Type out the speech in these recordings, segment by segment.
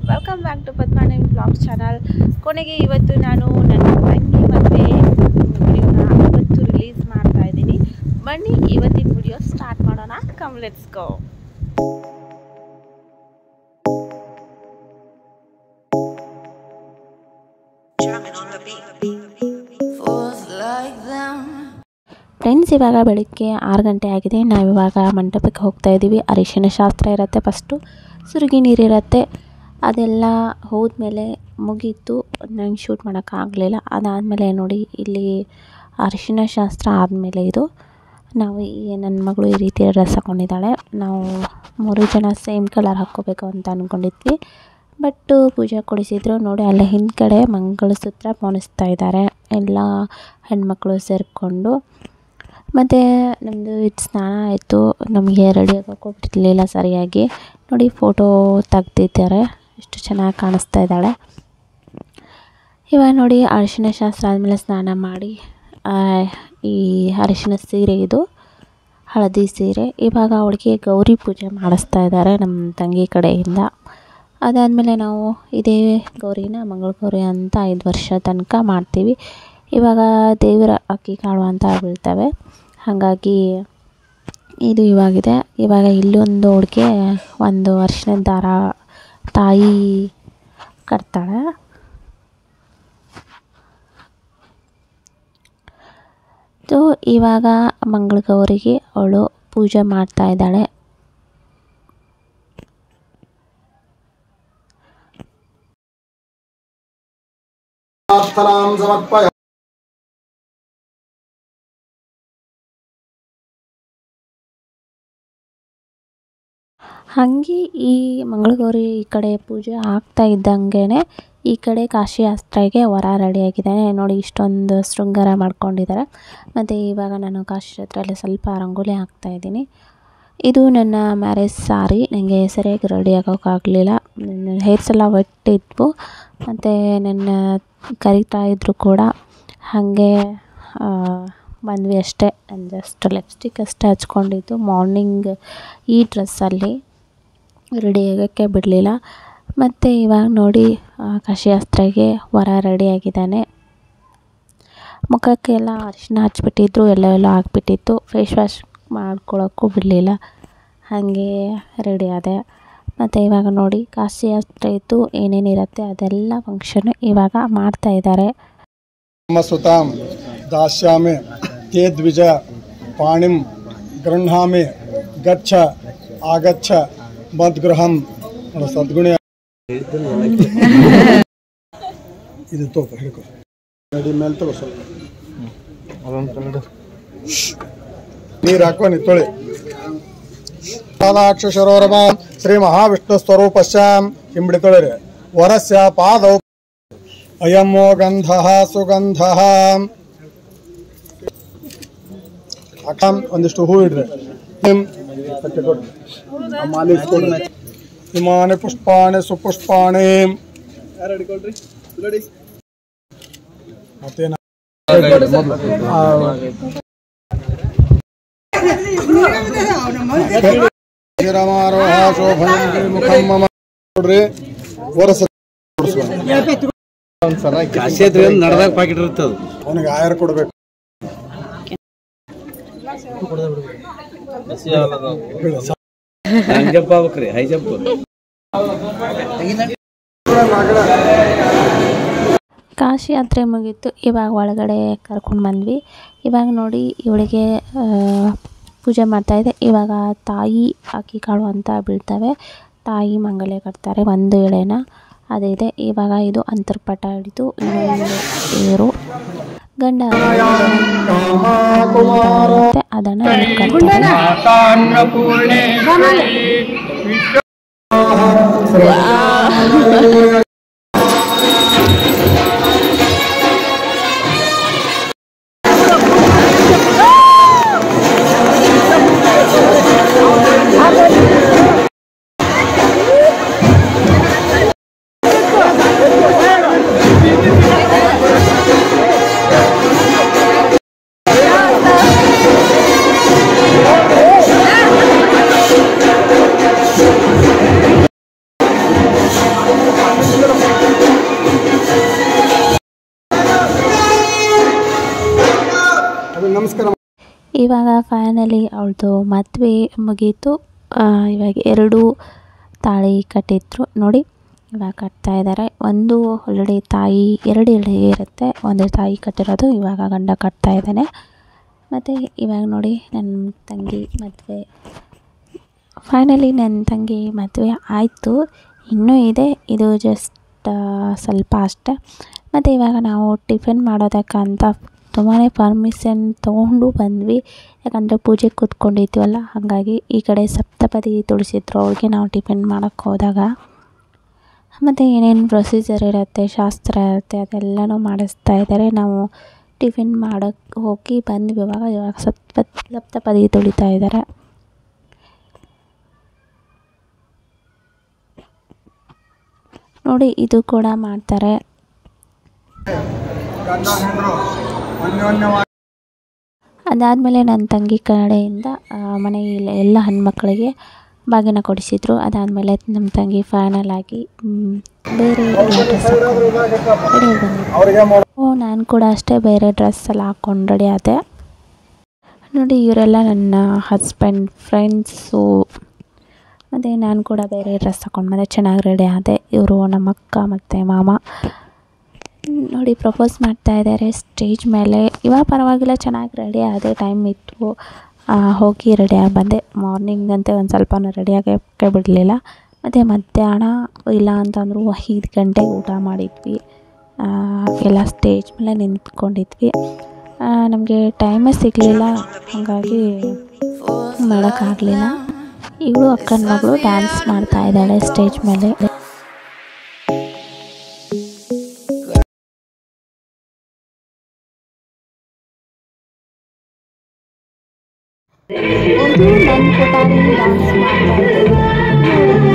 Welcome back to Padmani blogs channel ಕೊನೆಗೆ ಇವತ್ತು ನಾನು ನನ್ನ ತಂಗಿ ಮದುವೆ ವಿಡಿಯೋನ ಇವತ್ತು ರಿಲೀಸ್ ಮಾಡ್ತಾ ಇದ್ದೀನಿ ಬನ್ನಿ ಇವತ್ತಿನ ವಿಡಿಯೋ ಸ್ಟಾರ್ಟ್ ಮಾಡೋಣ ಕಮ್ ಲೆಟ್ಸ್ ಗೋ ಫ್ರೆಂಡ್ಸ್ ಇವಾಗ ಬೆಳಿಗ್ಗೆ ಆರು ಗಂಟೆ ಆಗಿದೆ ನಾವಿವಾಗ ಮಂಟಪಕ್ಕೆ ಹೋಗ್ತಾ ಇದ್ದೀವಿ ಅರಿಶಿನ ಶಾಸ್ತ್ರ ಇರುತ್ತೆ ಫಸ್ಟು ಸುರುಗಿ ನೀರಿರುತ್ತೆ ಅದೆಲ್ಲ ಹೋದ್ಮೇಲೆ ಮುಗೀತು ನಂಗೆ ಶೂಟ್ ಮಾಡೋಕ್ಕಾಗಲಿಲ್ಲ ಅದಾದಮೇಲೆ ನೋಡಿ ಇಲ್ಲಿ ಅರಿಶಿನ ಶಾಸ್ತ್ರ ಆದಮೇಲೆ ಇದು ನಾವು ಈ ನನ್ನ ಮಗಳು ಈ ರೀತಿ ಡ್ರೆಸ್ ಹಾಕ್ಕೊಂಡಿದ್ದಾಳೆ ನಾವು ಮೂರು ಜನ ಸೇಮ್ ಕಲರ್ ಹಾಕ್ಕೋಬೇಕು ಅಂತ ಅಂದ್ಕೊಂಡಿದ್ವಿ ಬಟ್ ಪೂಜೆ ಕೊಡಿಸಿದ್ರು ನೋಡಿ ಅಲ್ಲೇ ಹಿಂದ್ಗಡೆ ಮಂಗಳಸೂತ್ರ ಪೋಣಿಸ್ತಾ ಇದ್ದಾರೆ ಎಲ್ಲ ಹೆಣ್ಮಕ್ಳು ಸೇರಿಕೊಂಡು ಮತ್ತು ನಮ್ಮದು ಇದು ಸ್ನಾನ ಆಯಿತು ನಮಗೆ ರೆಡಿ ಆಗೋಕ್ಕೂ ಬಿಡಲಿಲ್ಲ ಸರಿಯಾಗಿ ನೋಡಿ ಫೋಟೋ ತೆಗ್ದಿದ್ದಾರೆ ಎಷ್ಟು ಚೆನ್ನಾಗಿ ಕಾಣಿಸ್ತಾ ಇದ್ದಾಳೆ ಇವಾಗ ನೋಡಿ ಅರಿಶಿನ ಶಾಸ್ತ್ರ ಆದಮೇಲೆ ಸ್ನಾನ ಮಾಡಿ ಆ, ಈ ಅರಿಶಿನ ಸೀರೆ ಇದು ಹಳದಿ ಸೀರೆ ಇವಾಗ ಅವಳಿಗೆ ಗೌರಿ ಪೂಜೆ ಮಾಡಿಸ್ತಾ ಇದ್ದಾರೆ ನಮ್ಮ ತಂಗಿ ಕಡೆಯಿಂದ ಅದಾದಮೇಲೆ ನಾವು ಇದೇ ಗೌರಿನ ಮಂಗಳ ಗೌರಿ ಅಂತ ಐದು ವರ್ಷ ತನಕ ಮಾಡ್ತೀವಿ ಇವಾಗ ದೇವರ ಅಕ್ಕಿ ಕಾಳು ಅಂತ ಬೀಳ್ತವೆ ಹಾಗಾಗಿ ಇದು ಇವಾಗಿದೆ ಇವಾಗ ಇಲ್ಲೊಂದು ಹುಡುಗಿ ಒಂದು ಅರಿಶಿನದ ದಾರ ತಾಯಿ ಕಟ್ತಾಳೆ ಸೊ ಇವಾಗ ಮಂಗಳಗೌರಿಗೆ ಅವಳು ಪೂಜೆ ಮಾಡ್ತಾ ಇದ್ದಾಳೆ ಪ್ರಾರ್ಥನಾಂ ಸಮರ್ಪಯ ಹಾಗೆ ಈ ಮಂಗಳಗೌರಿ ಈ ಕಡೆ ಪೂಜೆ ಆಗ್ತಾ ಇದ್ದಂಗೆ ಈ ಕಡೆ ಕಾಶಿ ಯಾತ್ರೆಗೆ ವರ ರೆಡಿಯಾಗಿದ್ದಾನೆ ನೋಡಿ ಇಷ್ಟೊಂದು ಶೃಂಗಾರ ಮಾಡ್ಕೊಂಡಿದ್ದಾರೆ ಮತ್ತು ಇವಾಗ ನಾನು ಕಾಶಿ ಯಾತ್ರೆಯಲ್ಲಿ ಸ್ವಲ್ಪ ರಂಗೋಲಿ ಹಾಕ್ತಾ ಇದ್ದೀನಿ ಇದು ನನ್ನ ಮ್ಯಾರೇಜ್ ಸಾರಿ ನನಗೆ ಸರಿಯಾಗಿ ರೆಡಿ ಆಗೋಕ್ಕಾಗಲಿಲ್ಲ ನನ್ನ ಹೇರ್ಸ್ ಎಲ್ಲ ವೆಟ್ ಇದ್ವು ಮತ್ತು ನನ್ನ ಕರಿತಾ ಇದ್ದರು ಕೂಡ ಹಾಗೆ ಆ, ಬಂದ್ವಿ ಅಷ್ಟೇ ನಾನು ಜಸ್ಟ್ ಲಿಪ್ಸ್ಟಿಕ್ ಅಷ್ಟೇ ಹಚ್ಕೊಂಡಿದ್ದು ಮಾರ್ನಿಂಗ್ ಈ ಡ್ರೆಸ್ಸಲ್ಲಿ ರೆಡಿ ಆಗೋಕ್ಕೆ ಬಿಡಲಿಲ್ಲ ಮತ್ತು ಇವಾಗ ನೋಡಿ ಆ, ಕಾಶಿಯಾತ್ರೆಗೆ ವರ ರೆಡಿಯಾಗಿದ್ದಾನೆ ಮುಖಕ್ಕೆಲ್ಲ ಅರಿಶಿನ ಹಚ್ಬಿಟ್ಟಿದ್ರು ಎಲ್ಲ ಎಲ್ಲ ಹಾಕ್ಬಿಟ್ಟಿತ್ತು ಫೇಸ್ ವಾಶ್ ಮಾಡ್ಕೊಳ್ಳೋಕ್ಕೂ ಬಿಡಲಿಲ್ಲ ಹಾಗೆ ರೆಡಿ ಆದೆ ಮತ್ತು ಇವಾಗ ನೋಡಿ ಕಾಶಿ ಯಾತ್ರೆ ಇದ್ದು ಏನೇನಿರುತ್ತೆ ಅದೆಲ್ಲ ಫಂಕ್ಷನ್ ಇವಾಗ ಮಾಡ್ತಾ ಇದ್ದಾರೆ ಮಮ ಸುತಾಂ ದಾಸ್ಯಾಮಿ ತೇ ದ್ವಿಜ ಪಾಣಿಂ ಗೃಹಾಮಿ ಗಚ್ಚ ಆಗಚ್ಚ ಮದ್ಗೃಹಂ ನೋಡು, ಸದ್ಗುಣಿ ಇದು ತೋಪ ಹಿಡ್ಕೊ ನಡಿ ಮೇಲೆ ತಗೋ ಸ್ವಲ್ಪ ನೀರು ಹಾಕೋ ನೀ ತೊಳಿ ಪಾದಾಕ್ಷರೋರಮ ಶ್ರೀ ಮಹಾವಿಷ್ಣು ಸ್ವರೂಪಶ್ಚ ಹಿಂಬಿಡಿ ತೊಳಿರಿ ವರಸ್ಯ ಪಾದೌ ಅಯಮೋ ಗಂಧ ಸುಗಂಧ ಅಕ್ಕ ಒಂದಿಷ್ಟು ಹೂ ಇಡ್ರಿ ನಿಮ್ ಕಟ್ಟಿ ಕೊಡ್ರಿ. ಆ ಮಾಲೆ ಇಸ್ಕೊಡ್ರಿ. ಇಮಾನಿ ಪುಷ್ಪಾಣಿ ಸುಪುಷ್ಪಾಣಿ ಮತ್ತೇನ ಆ, ಶಿರಮಾರೋಹ ಶೋಭನಂ ಮುಖಂ ಮಮ ಕೊಡ್ರಿ ವರಸ ನಡ್ದಾಗ ಪಾಕೆಟ್ ಇರ್ತದ ಅವನಿಗೆ ಆಯರ್ ಕೊಡ್ಬೇಕು ಹೇಳು, ಸಾ- ಹಂಗ್ ಜಂಪ್ ಆಗ್ಬೇಕ್ರಿ ಹೈ ಜಂಪ್ ಕಾಶಿ ಯಾತ್ರೆ ಮುಗೀತು ಇವಾಗ ಒಳಗಡೆ ಕರ್ಕೊಂಡು ಬಂದ್ವಿ ಇವಾಗ ನೋಡಿ ಇವಳಿಗೆ ಆ, ಪೂಜೆ ಮಾಡ್ತಾಯಿದ್ದೆ ಇವಾಗ ತಾಯಿ ಅಕ್ಕಿ ಕಾಳು ಅಂತ ಬೀಳ್ತವೆ ತಾಯಿ ಮಂಗಲೆ ಕಟ್ತಾರೆ ಒಂದು ಎಳೆನ ಅದಿದೆ ಇವಾಗ ಇದು ಅಂತರ್ಪಟ ಹಿಡಿದು ಇನ್ನೊಂದು ತೇರು ಗಂಡ ಮತ್ತೆ ಅದನ್ನು ಕಟ್ತಾರೆ ಅದೇ ನಮಸ್ಕಾರ ಇವಾಗ ಫೈನಲಿ ಅವಳದು ಮದುವೆ ಮುಗೀತು ಆ, ಇವಾಗ ಎರಡು ತಾಳಿ ಕಟ್ಟಿದ್ರು ನೋಡಿ ಇವಾಗ ಕಟ್ತಾ ಇದ್ದಾರೆ ಒಂದು ಆಲ್ರೆಡಿ ತಾಯಿ ಎರಡು ಎಳೆ ಇರುತ್ತೆ ಒಂದು ತಾಯಿ ಕಟ್ಟಿರೋದು ಇವಾಗ ಗಂಡ ಕಟ್ತಾ ಇದ್ದಾನೆ ಮತ್ತು ಇವಾಗ ನೋಡಿ ನನ್ನ ತಂಗಿ ಮದುವೆ ಫೈನಲಿ ನನ್ನ ತಂಗಿ ಮದುವೆ ಆಯಿತು ಇನ್ನೂ ಇದೆ ಇದು ಜಸ್ಟ್ ಸ್ವಲ್ಪ ಅಷ್ಟೆ ಮತ್ತು ಇವಾಗ ನಾವು ಟಿಫಿನ್ ಮಾಡೋದಕ್ಕಂತ ತುಂಬಾ ಪರ್ಮಿಷನ್ ತೊಗೊಂಡು ಬಂದ್ವಿ ಯಾಕಂದರೆ ಪೂಜೆಗೆ ಕೂತ್ಕೊಂಡಿದ್ವಲ್ಲ ಹಾಗಾಗಿ ಈ ಕಡೆ ಸಪ್ತಪದಿ ತುಳಿಸಿದ್ರು ಅವ್ರಿಗೆ ನಾವು ಟಿಫಿನ್ ಮಾಡೋಕ್ಕೆ ಹೋದಾಗ ಮತ್ತು ಏನೇನು ಪ್ರೊಸೀಜರ್ ಇರುತ್ತೆ ಶಾಸ್ತ್ರ ಇರುತ್ತೆ ಅದೆಲ್ಲನೂ ಮಾಡಿಸ್ತಾ ಇದ್ದಾರೆ ನಾವು ಟಿಫಿನ್ ಮಾಡೋಕ್ಕೆ ಹೋಗಿ ಬಂದ್ವಿ ಇವಾಗ ಇವಾಗ ಸಪ್ತ ಸಪ್ತಪದಿ ತುಳಿತಾ ಇದ್ದಾರೆ ನೋಡಿ ಇದು ಕೂಡ ಮಾಡ್ತಾರೆ ಗಂಡ ಹೆಂಡ್ರು ಅನ್ಯೋನ್ಯವಾಗಿ ಅದಾದಮೇಲೆ ನನ್ನ ತಂಗಿ ಕಡೆಯಿಂದ ಆ, ಮನೆಯಲ್ಲಿ ಎಲ್ಲ ಹೆಣ್ಮಕ್ಳಿಗೆ ಬಾಗಿನ ಕೊಡಿಸಿದ್ರು ಅದಾದಮೇಲೆ ನಮ್ಮ ತಂಗಿ ಫೈನಲ್ ಆಗಿ ಮ್, ಬೇರೆ ಎಲ್ಲ ಡ್ರೆಸ್ ಹಾಕೊಂಡು ರೆಡಿ ಬಂದಿದ್ರು ಅವ್ರಿಗೆ ಮಾಡ ಓ ನಾನು ಕೂಡ ಅಷ್ಟೇ ಬೇರೆ ಡ್ರೆಸ್ ಎಲ್ಲ ಹಾಕ್ಕೊಂಡು ರೆಡಿ ಆದೆ ನೋಡಿ ಇವರೆಲ್ಲ ನನ್ನ ಹಸ್ಬೆಂಡ್ ಫ್ರೆಂಡ್ಸು ಮತ್ತು ನಾನು ಕೂಡ ಬೇರೆ ಡ್ರೆಸ್ ಹಾಕ್ಕೊಂಡು ಮತ್ತೆ ಚೆನ್ನಾಗಿ ರೆಡಿ ಆದೆ ಇವರು ನಮ್ಮ ಅಕ್ಕ ಮತ್ತು ಮಾಮ ನೋಡಿ ಪ್ರಪೋಸ್ ಮಾಡ್ತಾ ಇದ್ದಾರೆ ಸ್ಟೇಜ್ ಮೇಲೆ ಇವಾಗ ಪರವಾಗಿಲ್ಲ ಚೆನ್ನಾಗಿ ರೆಡಿ ಆದೆ ಟೈಮ್ ಇತ್ತು ಆ, ಹೋಗಿ ರೆಡಿಯಾಗಿ ಬಂದೆ ಮಾರ್ನಿಂಗ್ ಅಂತೆ ಒಂದು ಸ್ವಲ್ಪನೂ ರೆಡಿಯಾಗಕ್ಕೆ ಬಿಡಲಿಲ್ಲ ಮತ್ತು ಮಧ್ಯಾಹ್ನ ಇಲ್ಲ ಅಂತಂದರೂ ಐದು ಗಂಟೆಗೆ ಊಟ ಮಾಡಿದ್ವಿ ಆ, ಎಲ್ಲ ಸ್ಟೇಜ್ ಮೇಲೆ ನಿಂತ್ಕೊಂಡಿದ್ವಿ ನಮಗೆ ಟೈಮೇ ಸಿಗಲಿಲ್ಲ ಹಾಗಾಗಿ ಮಾಡೋಕ್ಕಾಗಲಿಲ್ಲ ಇವಳು ಅಕ್ಕನ ಮಗಳು ಡ್ಯಾನ್ಸ್ ಮಾಡ್ತಾ ಇದ್ದಾಳೆ ಸ್ಟೇಜ್ ಮೇಲೆ ಒಂದು ನನ್ನ ಪುಟಾಣಿ ಡ್ಯಾನ್ಸ್ ಮಾಡ್ತಾ ಇದ್ದಾಳೆ.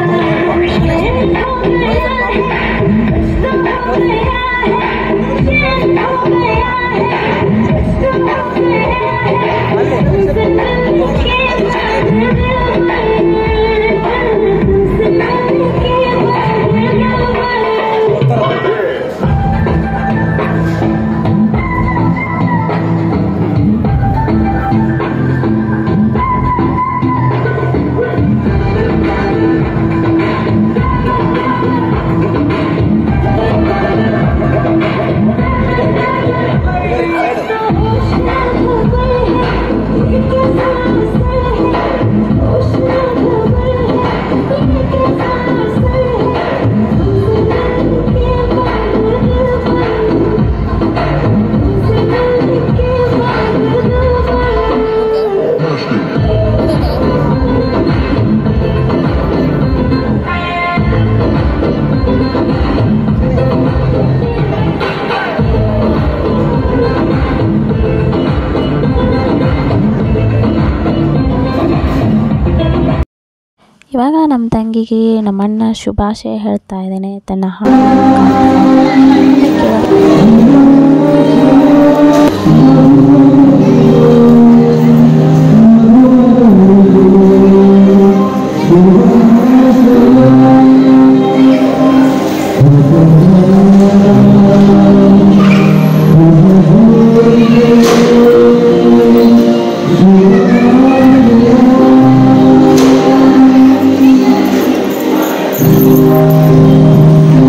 ಇವಾಗ ನಮ್ಮ ತಂಗಿಗೆ ನಮ್ಮಣ್ಣ ಶುಭಾಶಯ ಹೇಳ್ತಾ ಇದ್ದೇನೆ ತನ್ನ ಹಾಡು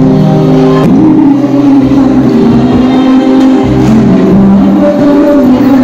Thank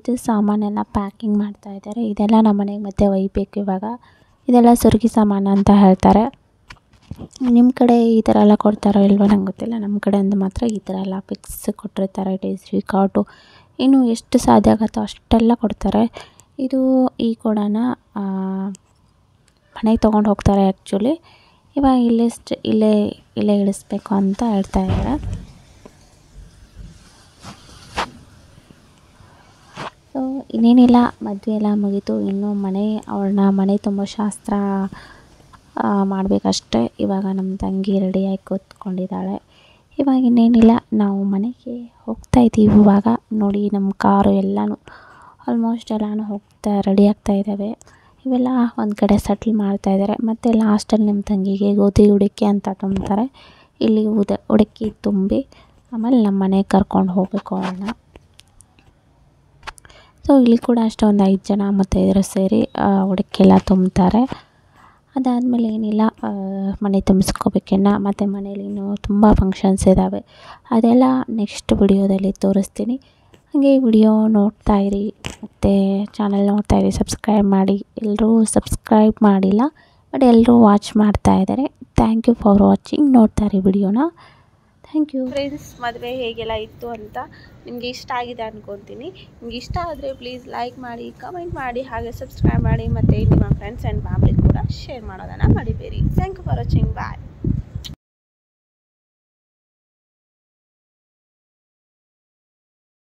ನೆಕ್ಸ್ಟ್ ಸಾಮಾನೆಲ್ಲ ಪ್ಯಾಕಿಂಗ್ ಮಾಡ್ತಾ ಇದ್ದಾರೆ ಇದೆಲ್ಲ ನಮ್ಮ ಮನೆಗೆ ಮತ್ತೆ ಒಯ್ಬೇಕು ಇವಾಗ ಇದೆಲ್ಲ ಸುರ್ಗಿ ಸಾಮಾನು ಅಂತ ಹೇಳ್ತಾರೆ ನಿಮ್ಮ ಕಡೆ ಈ ಥರ ಎಲ್ಲ ಕೊಡ್ತಾರೋ ಇಲ್ವೋ ನಂಗೆ ಗೊತ್ತಿಲ್ಲ ನಮ್ಮ ಕಡೆ ಅಂದು ಮಾತ್ರ ಈ ಥರ ಎಲ್ಲ ಫಿಕ್ಸ್ ಕೊಟ್ಟಿರ್ತಾರೆ ಟೇಸ್ಟಿ ಕಾಟು ಇನ್ನು ಎಷ್ಟು ಸಾಧ್ಯ ಆಗುತ್ತೋ ಅಷ್ಟೆಲ್ಲ ಕೊಡ್ತಾರೆ ಇದು ಈ ಕೊಡನ ಮನೆಗೆ ತೊಗೊಂಡು ಹೋಗ್ತಾರೆ ಆ್ಯಕ್ಚುಲಿ ಇವಾಗ ಇಲ್ಲೇ ಸ್ಟ್ ಇಲ್ಲೇ ಇಲ್ಲೇ ಇಳಿಸ್ಬೇಕು ಅಂತ ಹೇಳ್ತಾ ಇದ್ದಾರೆ ಸೊ ಇನ್ನೇನಿಲ್ಲ ಮದುವೆ ಎಲ್ಲ ಮುಗೀತು ಇನ್ನು ಮನೆ ಅವಳನ್ನ ಮನೆ ತುಂಬ ಶಾಸ್ತ್ರ ಮಾಡಬೇಕಷ್ಟೆ ಇವಾಗ ನಮ್ಮ ತಂಗಿ ರೆಡಿಯಾಗಿ ಕೂತ್ಕೊಂಡಿದ್ದಾಳೆ ಇವಾಗ ಇನ್ನೇನಿಲ್ಲ ನಾವು ಮನೆಗೆ ಹೋಗ್ತಾ ಇದ್ದೀವಿ ಇವಾಗ ನೋಡಿ ನಮ್ಮ ಕಾರು ಎಲ್ಲನೂ ಆಲ್ಮೋಸ್ಟ್ ಎಲ್ಲನೂ ಹೋಗ್ತಾ ರೆಡಿ ಆಗ್ತಾ ಇದ್ದಾವೆ ಇವೆಲ್ಲ ಒಂದು ಕಡೆ ಸೆಟ್ಲ್ ಮಾಡ್ತಾ ಇದ್ದಾರೆ ಮತ್ತು ಲಾಸ್ಟಲ್ಲಿ ನಿಮ್ಮ ತಂಗಿಗೆ ಗೋಧಿ ಉಡಿಕೆ ಅಂತ ತುಂಬ್ತಾರೆ ಇಲ್ಲಿ ಉದ ಉಡುಕಿ ತುಂಬಿ ಆಮೇಲೆ ನಮ್ಮ ಮನೆಗೆ ಕರ್ಕೊಂಡು ಹೋಗಬೇಕು ಅವಳನ್ನ ಸೊ ಇಲ್ಲಿ ಕೂಡ ಅಷ್ಟೇ ಒಂದು ಐದು ಜನ ಮತ್ತು ಇದ್ರು ಸೇರಿ ಉಡುಕೆಲ್ಲ ತುಂಬ್ತಾರೆ ಅದಾದಮೇಲೆ ಏನಿಲ್ಲ ಮನೆ ತುಂಬಿಸ್ಕೋಬೇಕಿನ್ನ ಮತ್ತು ಮನೇಲಿ ಇನ್ನೂ ತುಂಬ ಫಂಕ್ಷನ್ಸ್ ಇದ್ದಾವೆ ಅದೆಲ್ಲ ನೆಕ್ಸ್ಟ್ ವಿಡಿಯೋದಲ್ಲಿ ತೋರಿಸ್ತೀನಿ ಹಾಗೆ ವಿಡಿಯೋ ನೋಡ್ತಾ ಇರಿ ಮತ್ತು ಚಾನಲ್ ನೋಡ್ತಾ ಇರಿ ಸಬ್ಸ್ಕ್ರೈಬ್ ಮಾಡಿ ಎಲ್ಲರೂ ಸಬ್ಸ್ಕ್ರೈಬ್ ಮಾಡಿಲ್ಲ ಬಟ್ ಎಲ್ಲರೂ ವಾಚ್ ಮಾಡ್ತಾ ಇದ್ದಾರೆ ಥ್ಯಾಂಕ್ ಯು ಫಾರ್ ವಾಚಿಂಗ್ ನೋಡ್ತಾ ಇರಿ ವಿಡಿಯೋನ ಥ್ಯಾಂಕ್ ಯು ಫ್ರೆಂಡ್ಸ್ ಮದುವೆ ಹೇಗೆಲ್ಲ ಇತ್ತು ಅಂತ ನಿಮಗೆ ಇಷ್ಟ ಆಗಿದೆ ಅನ್ಕೊತೀನಿ ನಿಮ್ಗೆ ಇಷ್ಟ ಆದರೆ ಪ್ಲೀಸ್ ಲೈಕ್ ಮಾಡಿ ಕಮೆಂಟ್ ಮಾಡಿ ಹಾಗೆ ಸಬ್ಸ್ಕ್ರೈಬ್ ಮಾಡಿ ಮತ್ತು ನಿಮ್ಮ ಫ್ರೆಂಡ್ಸ್ ಆ್ಯಂಡ್ ಫ್ಯಾಮಿಲಿ ಕೂಡ ಶೇರ್ ಮಾಡೋದನ್ನು ಮರಿಬೇಡಿ thank you for watching bye